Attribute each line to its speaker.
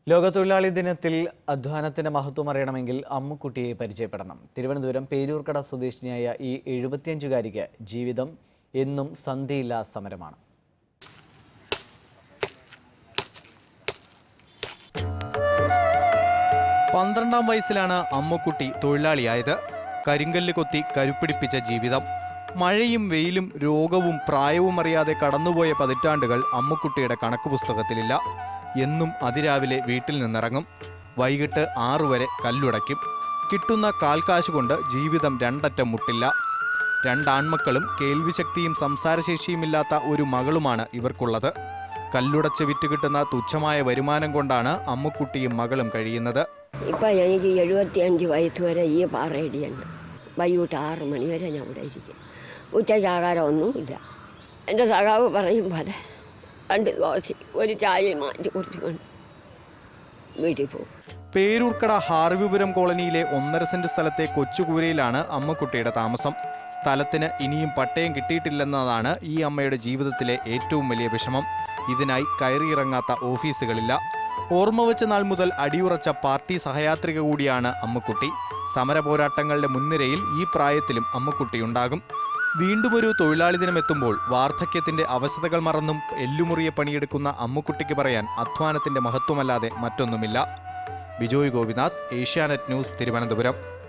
Speaker 1: ലോകത്തൊഴിലാളി ദിനത്തിൽ അധ്വാനത്തിന്റെ മഹത്വം അറിയണമെങ്കിൽ അമ്മുക്കുട്ടിയെ പരിചയപ്പെടണം തിരുവനന്തപുരം പേരൂർക്കട സ്വദേശിനിയായ ഈ എഴുപത്തിയഞ്ചുകാരിക്ക് ജീവിതം എന്നും സന്ധിയില്ലാ സമരമാണ്
Speaker 2: പന്ത്രണ്ടാം വയസ്സിലാണ് അമ്മുക്കുട്ടി തൊഴിലാളിയായത് കരിങ്കല്ല് കൊത്തി കരുപ്പിടിപ്പിച്ച ജീവിതം മഴയും വെയിലും രോഗവും പ്രായവും അറിയാതെ കടന്നുപോയ പതിറ്റാണ്ടുകൾ അമ്മുക്കുട്ടിയുടെ കണക്ക് പുസ്തകത്തിലില്ല എന്നും അതിരാവിലെ വീട്ടിൽ നിന്നിറങ്ങും വൈകിട്ട് ആറു വരെ കല്ലുടയ്ക്കും കിട്ടുന്ന കാൽക്കാശ് കൊണ്ട് ജീവിതം രണ്ടറ്റം മുട്ടില്ല രണ്ടാൺമക്കളും കേൾവിശക്തിയും സംസാരശേഷിയുമില്ലാത്ത ഒരു മകളുമാണ് ഇവർക്കുള്ളത് കല്ലുടച്ച് വിറ്റ് കിട്ടുന്ന തുച്ഛമായ വരുമാനം കൊണ്ടാണ് അമ്മുക്കുട്ടിയും മകളും കഴിയുന്നത്
Speaker 3: ഇപ്പം എനിക്ക് എഴുപത്തിയഞ്ച് വയസ്സ് വരെ ഈ പാറയടി തന്നെ വൈകിട്ട് ആറ് മണി വരെ ഞാൻ ഇവിടെ ഇരിക്കും ഉച്ചയ്ക്ക് ആഹാരം ഒന്നുമില്ല എൻ്റെ സഖാവ് പറയും പോലെ രണ്ട് ദോശ ഒരു ചായയും മാറ്റി കുടിച്ചുകൊണ്ട് വീട്ടിൽ പോകും
Speaker 2: പേരൂർക്കട ഹാർവിപുരം കോളനിയിലെ ഒന്നര സെന്റ് സ്ഥലത്തെ കൊച്ചുകൂരയിലാണ് അമ്മക്കുട്ടിയുടെ താമസം സ്ഥലത്തിന് ഇനിയും പട്ടയം കിട്ടിയിട്ടില്ലെന്നതാണ് ഈ അമ്മയുടെ ജീവിതത്തിലെ ഏറ്റവും വലിയ വിഷമം ഇതിനായി കയറിയിറങ്ങാത്ത ഓഫീസുകളില്ല ഓർമ്മ വെച്ച നാൾ മുതൽ അടിയുറച്ച പാർട്ടി സഹയാത്രിക കൂടിയാണ് അമ്മക്കുട്ടി സമര പോരാട്ടങ്ങളുടെ മുൻനിരയിൽ ഈ പ്രായത്തിലും അമ്മക്കുട്ടിയുണ്ടാകും വീണ്ടും ഒരു തൊഴിലാളി ദിനം എത്തുമ്പോൾ വാർദ്ധക്യത്തിന്റെ അവശതകൾ മറന്നും എല്ലുമുറിയെ പണിയെടുക്കുന്ന അമ്മുക്കുട്ടിക്ക് പറയാൻ അധ്വാനത്തിന്റെ മഹത്വമല്ലാതെ മറ്റൊന്നുമില്ല ബിജോയ് ഗോപിനാഥ് ഏഷ്യാനെറ്റ് ന്യൂസ് തിരുവനന്തപുരം